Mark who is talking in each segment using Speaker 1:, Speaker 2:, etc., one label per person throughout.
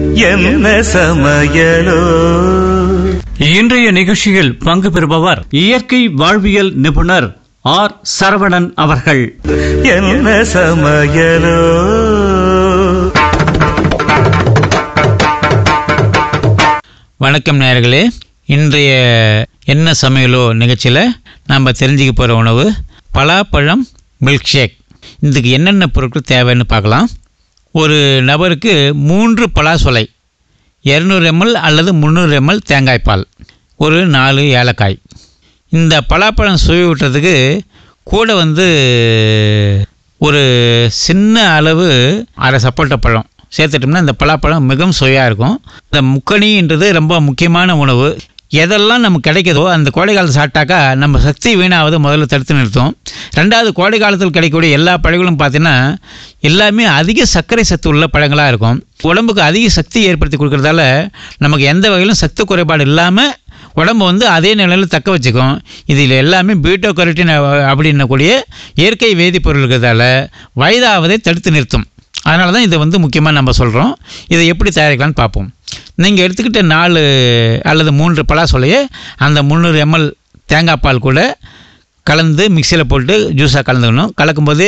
Speaker 1: என்ன சமையலோ
Speaker 2: இன்றைய நிகழ்ச்சியில் பங்கு பெறுபவர் இயற்கை வாழ்வியல் நிபுணர் ஆர் சரவணன் அவர்கள்
Speaker 1: என்ன சமையலோ
Speaker 3: வணக்கம் நேயர்களே இன்றைய என்ன சமையலோ நிகழ்ச்சியில் நாம் தெரிஞ்சுக்க போகிற உணவு பலாப்பழம் மில்க் ஷேக் இதுக்கு என்னென்ன பொருட்கள் தேவைன்னு பார்க்கலாம் ஒரு நபருக்கு மூன்று பலாசொலை இரநூறு எம்எல் அல்லது முந்நூறு எம்எல் தேங்காய் பால் ஒரு நாலு ஏலக்காய் இந்த பலாப்பழம் சுவை விட்டுறதுக்கு கூட வந்து ஒரு சின்ன அளவு அரை சப்போட்டா பழம் சேர்த்துட்டோம்னா இந்த பலாப்பழம் மிகவும் சுவையாக இருக்கும் இந்த முக்கணின்றது ரொம்ப முக்கியமான உணவு எதெல்லாம் நமக்கு கிடைக்குதோ அந்த கோடை காலத்தை சாப்பிட்டாக்கா நம்ம சக்தி வீணாவது முதல்ல தடுத்து நிறுத்தும் ரெண்டாவது கோடை காலத்தில் கிடைக்கக்கூடிய எல்லா பழங்களும் பார்த்தீங்கன்னா எல்லாமே அதிக சர்க்கரை சத்து உள்ள பழங்களாக இருக்கும் உடம்புக்கு அதிக சக்தி ஏற்படுத்தி கொடுக்கறதால நமக்கு எந்த வகையிலும் சத்து குறைபாடு இல்லாமல் உடம்பு வந்து அதே நிலையில் தக்க வச்சுக்கும் இதில் எல்லாமே பீட்டோ கரோட்டின் அப்படின்னக்கூடிய இயற்கை வேதிப்பொருள் இருக்கிறதால வயதாவதை தடுத்து நிறுத்தும் அதனால தான் இதை வந்து முக்கியமாக நம்ம சொல்கிறோம் இதை எப்படி தயாரிக்கலாம்னு பார்ப்போம் நீங்கள் எடுத்துக்கிட்ட நாலு அல்லது மூன்று பலாசொலையை அந்த முந்நூறு எம்எல் தேங்காய் பால் கூட கலந்து மிக்சியில் போட்டு ஜூஸாக கலந்துக்கணும் கலக்கும்போது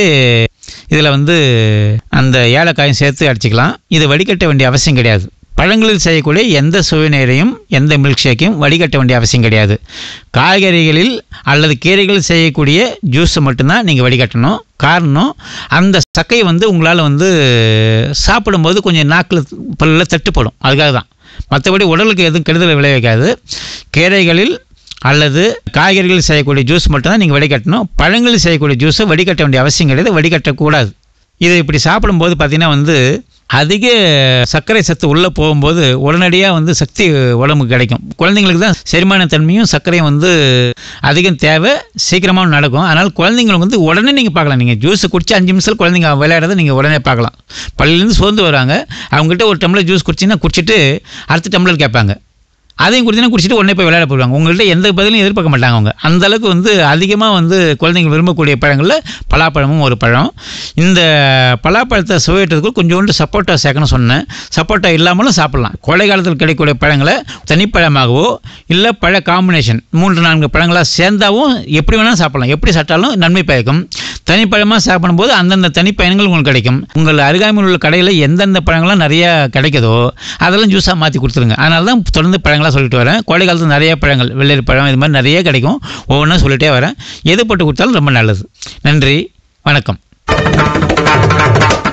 Speaker 3: இதில் வந்து அந்த ஏலக்காயும் சேர்த்து அடிச்சுக்கலாம் இது வடிகட்ட வேண்டிய அவசியம் கிடையாது பழங்களில் செய்யக்கூடிய எந்த சுவைநீரையும் எந்த மில்க் ஷேக்கையும் வடிகட்ட வேண்டிய அவசியம் கிடையாது காய்கறிகளில் அல்லது கீரைகளில் செய்யக்கூடிய ஜூஸை மட்டும்தான் நீங்கள் வடிகட்டணும் காரணம் அந்த சக்கையை வந்து உங்களால் வந்து சாப்பிடும்போது கொஞ்சம் நாக்கில் பல்லில் தட்டுப்படும் அதுக்காக தான் மற்றபடி உடலுக்கு எதுவும் கெடுதலை விளைவிக்காது கீரைகளில் அல்லது காய்கறிகளில் செய்யக்கூடிய ஜூஸ் மட்டும்தான் நீங்கள் வடிகட்டணும் பழங்களில் செய்யக்கூடிய ஜூஸை வடிகட்ட வேண்டிய அவசியம் கிடையாது வடிகட்டக்கூடாது இதை இப்படி சாப்பிடும்போது பார்த்திங்கன்னா வந்து அதிக சர்க்கரை சத்து உள்ளே போகும்போது உடனடியாக வந்து சக்தி உடம்புக்கு கிடைக்கும் குழந்தைங்களுக்கு தான் செரிமான தன்மையும் சர்க்கரையும் வந்து அதிகம் தேவை சீக்கிரமாக நடக்கும் அதனால் குழந்தைங்களுக்கு வந்து உடனே நீங்கள் பார்க்கலாம் நீங்கள் ஜூஸ் குடிச்சு அஞ்சு நிமிஷம் குழந்தைங்க விளையாடுறதை நீங்கள் உடனே பார்க்கலாம் பள்ளியிலேருந்து சோர்ந்து வராங்க அவங்ககிட்ட ஒரு டம்ளர் ஜூஸ் குடிச்சிங்கன்னா குடிச்சிட்டு அடுத்த டம்ளர் கேட்பாங்க அதையும் குடிச்சினா குடிச்சிட்டு உடனே போய் விளையாட போயிடுவாங்க உங்கள்கிட்ட எந்த பதிலும் எதிர்பார்க்க மாட்டாங்க அவங்க அந்த அளவுக்கு வந்து அதிகமாக வந்து குழந்தைங்க விரும்பக்கூடிய பழங்களில் பலாப்பழமும் ஒரு பழம் இந்த பலாப்பழத்தை சுவையிட்டதுக்கு கொஞ்சோண்டு சப்போட்டா சேர்க்கணும் சொன்னேன் சப்போட்டா இல்லாமலும் சாப்பிட்லாம் கோடை காலத்தில் கிடைக்கக்கூடிய பழங்களை தனிப்பழமாகவோ இல்லை பழ காம்பினேஷன் மூன்று நான்கு பழங்களாக சேர்ந்தாவும் எப்படி வேணாலும் சாப்பிடலாம் எப்படி சாப்பிட்டாலும் நன்மை பயக்கும் தனிப்பழமாக சாப்பிடும்போது அந்தந்த தனிப்பயன்கள் உங்களுக்கு கிடைக்கும் உங்கள் அருகாமையில் உள்ள கடையில் எந்தெந்த பழங்கள்லாம் நிறைய கிடைக்குதோ அதெல்லாம் ஜூஸாக மாற்றி கொடுத்துருங்க அதனால தான் தொடர்ந்து பழங்களாக சொல்லிட்டு வரேன் கோடை காலத்தில் நிறைய பழங்கள் வெள்ளரி பழம் இது மாதிரி நிறைய கிடைக்கும் ஒவ்வொன்றா சொல்லிட்டே வரேன் எது போட்டு கொடுத்தாலும் ரொம்ப நல்லது நன்றி வணக்கம்